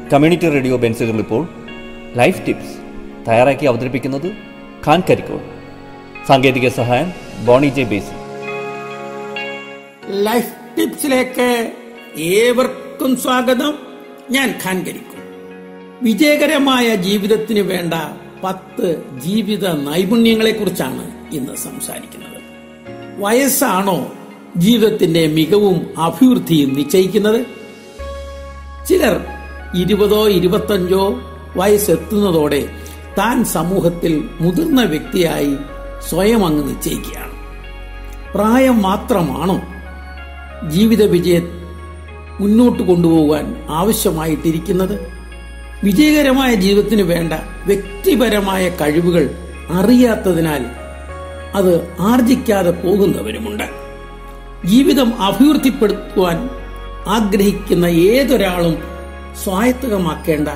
community radio ബെൻസുകൾ ഇപ്പോൾ life tips തയ്യാറാക്കി അവതരിപ്പിക്കുന്നത് ഖാൻ കരിക്കോൾ സാങ്കേതിക സഹായം ബോണി ജെ ബേസി ലൈഫ് ടിപ്സിലേക്ക് ഏവർക്കും സ്വാഗതം ഞാൻ ഖാൻ കരിക്കും വിജയകരമായ ജീവിതത്തിന് വേണ്ട പത്ത് ജീവിത നൈപുണ്യങ്ങളെ കുറിച്ചാണ് ഇന്ന് സംസാരിക്കുന്നത് വയസ്സാണോ ജീവിതത്തിന്റെ മികവും അഭിവൃദ്ധിയും നിശ്ചയിക്കുന്നത് ചിലർ ഇരുപതോ ഇരുപത്തഞ്ചോ വയസ്സെത്തുന്നതോടെ താൻ സമൂഹത്തിൽ മുതിർന്ന വ്യക്തിയായി സ്വയം അങ്ങ് നിശ്ചയിക്കുകയാണ് പ്രായം മാത്രമാണോ ജീവിത വിജയം മുന്നോട്ട് കൊണ്ടുപോകാൻ ആവശ്യമായിട്ടിരിക്കുന്നത് വിജയകരമായ ജീവിതത്തിന് വേണ്ട വ്യക്തിപരമായ കഴിവുകൾ അറിയാത്തതിനാൽ അത് ആർജിക്കാതെ പോകുന്നവരുമുണ്ട് ജീവിതം അഭിവൃദ്ധിപ്പെടുത്തുവാൻ ആഗ്രഹിക്കുന്ന ഏതൊരാളും സ്വായത്തകമാക്കേണ്ട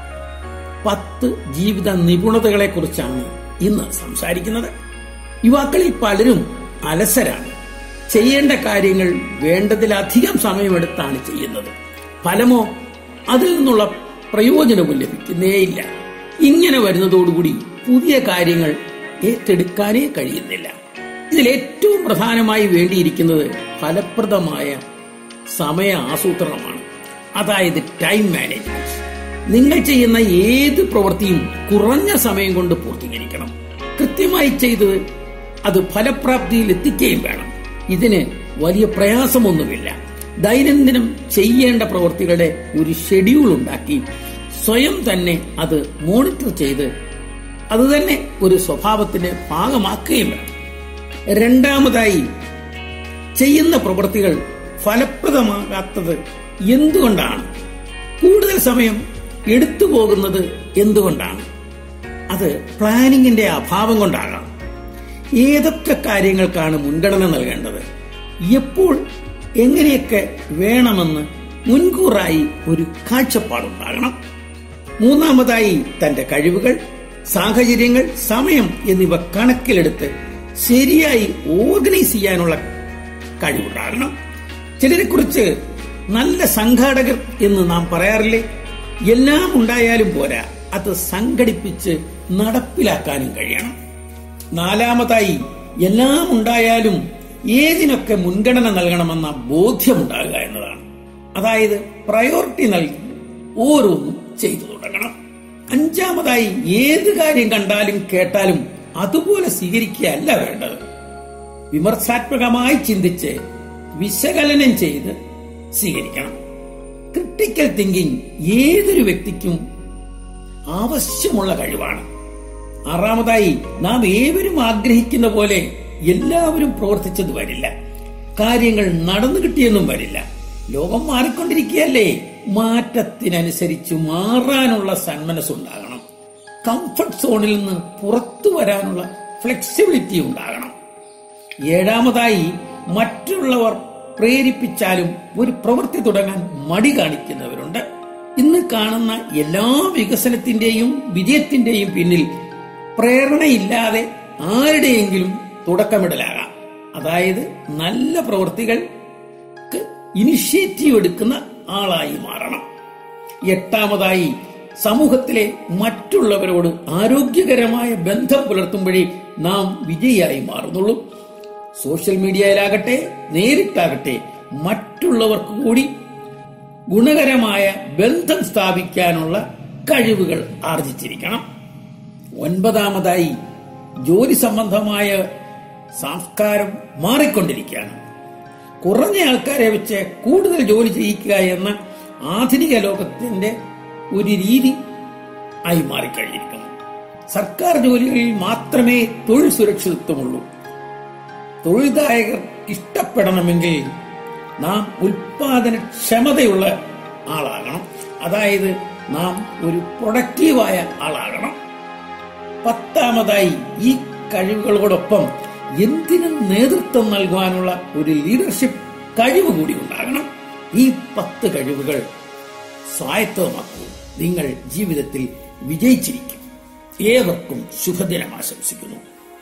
പത്ത് ജീവിത നിപുണതകളെ കുറിച്ചാണ് ഇന്ന് സംസാരിക്കുന്നത് യുവാക്കളിൽ പലരും അലസരാണ് ചെയ്യേണ്ട കാര്യങ്ങൾ വേണ്ടതിലധികം സമയമെടുത്താണ് ചെയ്യുന്നത് ഫലമോ അതിൽ നിന്നുള്ള പ്രയോജനവും ലഭിക്കുന്നേയില്ല ഇങ്ങനെ വരുന്നതോടുകൂടി പുതിയ കാര്യങ്ങൾ ഏറ്റെടുക്കാനേ കഴിയുന്നില്ല ഇതിൽ ഏറ്റവും പ്രധാനമായി വേണ്ടിയിരിക്കുന്നത് ഫലപ്രദമായ സമയ ആസൂത്രണമാണ് അതായത് ടൈം മാനേജ്മെന്റ് നിങ്ങൾ ചെയ്യുന്ന ഏത് പ്രവൃത്തിയും കുറഞ്ഞ സമയം കൊണ്ട് പൂർത്തീകരിക്കണം കൃത്യമായി ചെയ്ത് അത് ഫലപ്രാപ്തിയിൽ എത്തിക്കുകയും വേണം ഇതിന് വലിയ പ്രയാസമൊന്നുമില്ല ദൈനംദിനം ചെയ്യേണ്ട പ്രവൃത്തികളുടെ ഒരു ഷെഡ്യൂൾ ഉണ്ടാക്കി സ്വയം തന്നെ അത് മോണിറ്റർ ചെയ്ത് അത് തന്നെ ഒരു സ്വഭാവത്തിന്റെ ഭാഗമാക്കുകയും വേണം രണ്ടാമതായി ചെയ്യുന്ന പ്രവൃത്തികൾ ഫലപ്രദമാകാത്തത് എന്തുകൊണ്ടാണ് കൂടുതൽ സമയം എടുത്തു പോകുന്നത് എന്തുകൊണ്ടാണ് അത് പ്ലാനിങ്ങിന്റെ അഭാവം കൊണ്ടാകാം ഏതൊക്കെ കാര്യങ്ങൾക്കാണ് മുൻഗണന നൽകേണ്ടത് എപ്പോൾ എങ്ങനെയൊക്കെ വേണമെന്ന് മുൻകൂറായി ഒരു കാഴ്ചപ്പാടുണ്ടാകണം മൂന്നാമതായി തന്റെ കഴിവുകൾ സാഹചര്യങ്ങൾ സമയം എന്നിവ കണക്കിലെടുത്ത് ശരിയായി ഓർഗനൈസ് ചെയ്യാനുള്ള കഴിവുണ്ടാകണം ചിലരെ കുറിച്ച് നല്ല സംഘാടകർ എന്ന് നാം പറയാറില്ലേ എല്ലാം ഉണ്ടായാലും പോരാ അത് സംഘടിപ്പിച്ച് നടപ്പിലാക്കാനും കഴിയണം നാലാമതായി എല്ലാം ഉണ്ടായാലും ഏതിനൊക്കെ മുൻഗണന നൽകണമെന്ന ബോധ്യമുണ്ടാകുക എന്നതാണ് അതായത് പ്രയോറിറ്റി നൽകി ഓരോന്നും ചെയ്തു തുടങ്ങണം അഞ്ചാമതായി ഏത് കാര്യം കണ്ടാലും കേട്ടാലും അതുപോലെ സ്വീകരിക്കുകയല്ല വേണ്ടത് വിമർശാത്മകമായി ചിന്തിച്ച് വിശകലനം ചെയ്ത് സ്വീകരിക്കണം ക്രിട്ടിക്കൽ തിങ്കിങ് ഏതൊരു വ്യക്തിക്കും ആവശ്യമുള്ള കഴിവാണ് ആറാമതായി നാം ഏവരും ആഗ്രഹിക്കുന്ന പോലെ എല്ലാവരും പ്രവർത്തിച്ചത് വരില്ല കാര്യങ്ങൾ നടന്നു കിട്ടിയെന്നും വരില്ല ലോകം മാറിക്കൊണ്ടിരിക്കുകയല്ലേ മാറ്റത്തിനനുസരിച്ച് മാറാനുള്ള സന്മനസ്സുണ്ടാകണം കംഫർട്ട് സോണിൽ നിന്ന് പുറത്തു വരാനുള്ള ഫ്ലെക്സിബിലിറ്റി ഉണ്ടാകണം ഏഴാമതായി മറ്റുള്ളവർ പ്രേരിപ്പിച്ചാലും ഒരു പ്രവൃത്തി തുടങ്ങാൻ മടി കാണിക്കുന്നവരുണ്ട് ഇന്ന് കാണുന്ന എല്ലാ വികസനത്തിന്റെയും വിജയത്തിന്റെയും പിന്നിൽ പ്രേരണയില്ലാതെ ആരുടെയെങ്കിലും തുടക്കമിടലാകാം അതായത് നല്ല പ്രവൃത്തികൾക്ക് ഇനിഷ്യേറ്റീവ് എടുക്കുന്ന ആളായി മാറണം എട്ടാമതായി സമൂഹത്തിലെ മറ്റുള്ളവരോട് ആരോഗ്യകരമായ ബന്ധം പുലർത്തുമ്പോഴേ നാം വിജയിയായി മാറുന്നുള്ളൂ സോഷ്യൽ മീഡിയയിലാകട്ടെ നേരിട്ടാകട്ടെ മറ്റുള്ളവർക്ക് കൂടി ഗുണകരമായ ബന്ധം സ്ഥാപിക്കാനുള്ള കഴിവുകൾ ആർജിച്ചിരിക്കണം ഒൻപതാമതായി ജോലി സംബന്ധമായ സംസ്കാരം മാറിക്കൊണ്ടിരിക്കുകയാണ് കുറഞ്ഞ ആൾക്കാരെ വെച്ച് കൂടുതൽ ജോലി ചെയ്യിക്കുക എന്ന ആധുനിക ലോകത്തിന്റെ ഒരു രീതി ആയി മാറിക്കഴിഞ്ഞിരിക്കുന്നു സർക്കാർ ജോലികളിൽ മാത്രമേ തൊഴിൽ സുരക്ഷിതത്വമുള്ളൂ തൊഴിൽദായകർ ഇഷ്ടപ്പെടണമെങ്കിൽ നാം ഉൽപാദനക്ഷമതയുള്ള ആളാകണം അതായത് നാം ഒരു പ്രൊഡക്റ്റീവായ ആളാകണം പത്താമതായി ഈ കഴിവുകളോടൊപ്പം എന്തിനും നേതൃത്വം നൽകുവാനുള്ള ഒരു ലീഡർഷിപ്പ് കഴിവ് കൂടി ഉണ്ടാകണം ഈ പത്ത് കഴിവുകൾ സ്വായത്തമാക്കൂ നിങ്ങൾ ജീവിതത്തിൽ വിജയിച്ചിരിക്കും ഏവർക്കും ശുഭദിനം ആശംസിക്കുന്നു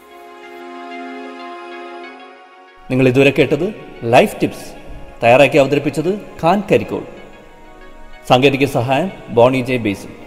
നിങ്ങൾ ഇതുവരെ കേട്ടത് ലൈഫ് ടിപ്സ് തയ്യാറാക്കി അവതരിപ്പിച്ചത് ഖാൻ കരിക്കോൾ സാങ്കേതിക സഹായം ബോണി ജെ ബേസിൽ